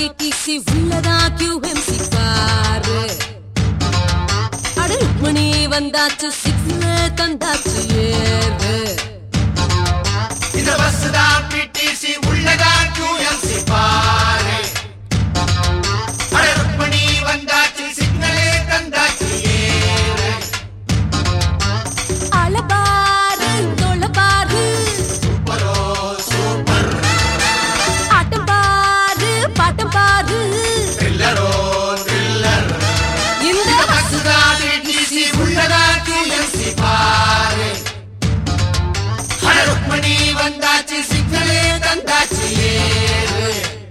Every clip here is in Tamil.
பிடிசி உள்ளதா QMC பாரு அட ருக்மணி வந்தாச்சு சிக்ஸ்ல தந்தாச்சு ஏறு இந்த பஸ் தான் பிடிசி உள்ளதா QMC பாரு அட ருக்மணி வந்தாச்சு சிக்னலே தந்தாச்சு ஏறு அலபாரு தொழபாரு சூப்பரோ சூப்பர் ஆட்டம் பாரு பாட்டம் பாரு த்ரில்லரோ த்ரில்லர் இந்த பஸ் தான் பிடிசி உள்ளதா QMC பாரு அட ருக்மணி வந்தாச்சு சிக்னலே தந்தாச்சு ஏறு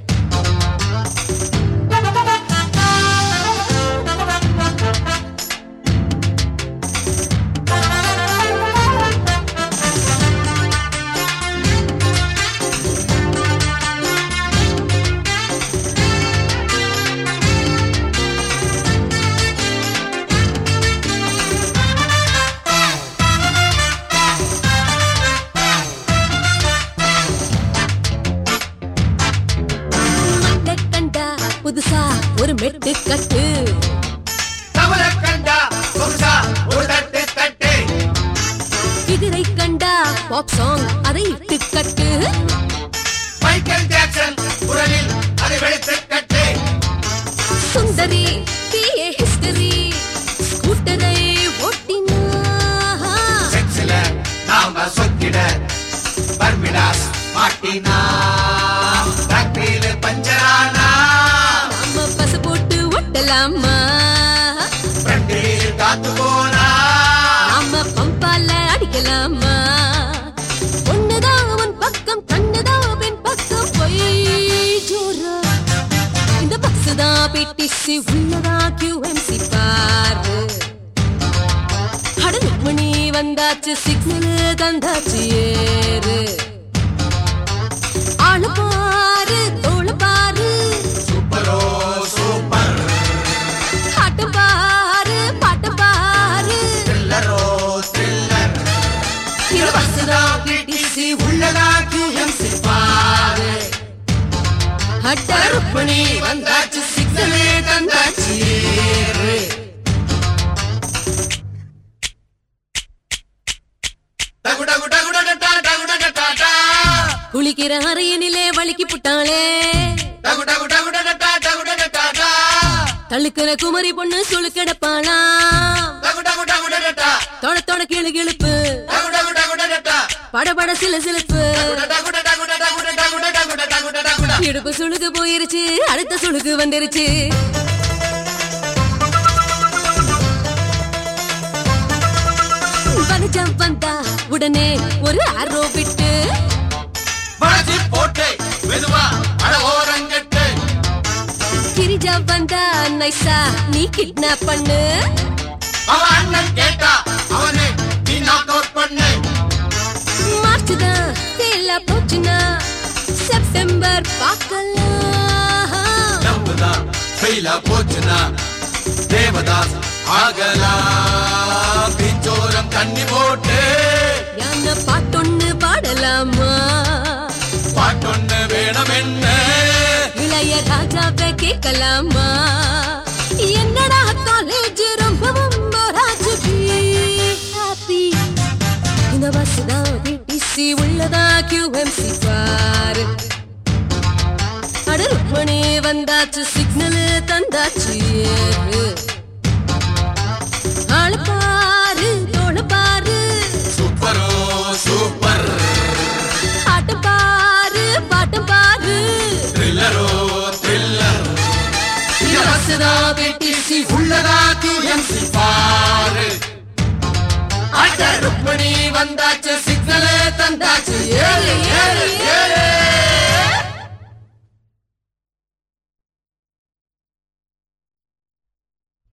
மட்டை கண்டா புதுசா ஒரு மெட்டு கட்டு தவற கண்டா சொகுசா ஒரு தட்டு தட்டு பிதிரை கண்டா பாப் சாங் அதை இட்டு கட்டு மைக்கேல் ஜாக்சன் குரலில் அதை வெளுத்து கட்டு சுந்தரி பிஏ ஹிஸ்டரி ஸ்கூட்டரை ஓட்டினா செக்ஸ்ல நாம சொக்கிட பர்மிடாஸ் மாட்டினா ஃபேக்டரியில பஞ்சரானா நம்ம பசு போட்டு ஒட்டலாமா ஃப்ரண்டில் காத்து போனா நாம பம்பால அடிக்கலாமா ஒண்ணுதான் உன் பக்கம் கண்ணுதான் பெண் பக்கம் போய் ஜோரா இந்த பக்ஸ் தான் பிடிசி உள்ளதா QMC பாரு அட மணி வந்தாச்சு சிக்னல் தந்தாச்சு ஏறு ஆளு பாரு தோளு பாரு சூப்பரோ சூப்பர் ஆட்டு பாரு பாட்டு பாரு த்ரில்லரோ த்ரில்லர் இந்த பக்ஸ் தான் பிடிசி உள்ளதா QMC பாரு அட்டருப்பணி வந்தாச்சு சிக்னலே தந்தாச்சு ஏறு டகு டகு டகு டகு டா, டகு டகு டா, டா. குளிக்கிற அறையனிலே வலிக்கி புட்டாளே டகு டகு டகு டகு டா, டகு டகு டா, டா. தழுக்கிற குமரி பொண்ணு சுழுக்கடப்பாளா டகு டகு டகு டகு டா. தொட தொட கிளு கிழுப்பு டகு டகு டகு டகு டா. படபட சில சிலப்பு டகு டகு டகு டகு டகு டகு டகு டகு டகு டகு டகு. இடுப்பு சுழுக்கு போயிருச்சு அடுத்த சுழுக்கு வந்துருச்சு வனஜம் வந்தா உடனே ஒரு ஆரோ விட்டு வளைச்சி போட்டு மெதுவா அட ஓரங்கட்டு கிரிஜா வந்தா நைசா நீ கிட்னாப் பண்ணு அவன் அண்ணன் கேட்டா அவனை நீ நாக் அவுட் பண்ணு மார்ச் தான் ஃபெயிலா போச்சுன்னா செப்டம்பர் பார்க்கலாம் நம்புதான் ஃபெயிலா போச்சுனா தேவதாஸ் ஆகலாம் பிச்சோரம் தண்ணி போட்டு என்ன பாட்டொன்னு பாடலாமா பாட்டொன்னு வேணும் என்ன இளைய ராஜாவை கேட்கலாமா என்னடா காலேஜ் ரொம்பவும் ராஜு ஹாப்பி இந்த பஸ் தான் பிடிசி உள்ளதா QMC பாரு அட ருக்மணி வந்தாச்சு சிக்னல் தந்தாச்சு ஏறு ஆளு பாரு தோளு பாரு சூப்பரோ சூப்பர் ஆட்டு பாரு பாட்டு பாரு த்ரில்லரோ த்ரில்லர் இந்த பஸ் தான் பிடிசி உள்ளதா QMC பாரு அட ருக்மணி வந்தாச்சு சிக்னலே தந்தாச்சு ஏறு ஏறு ஏறு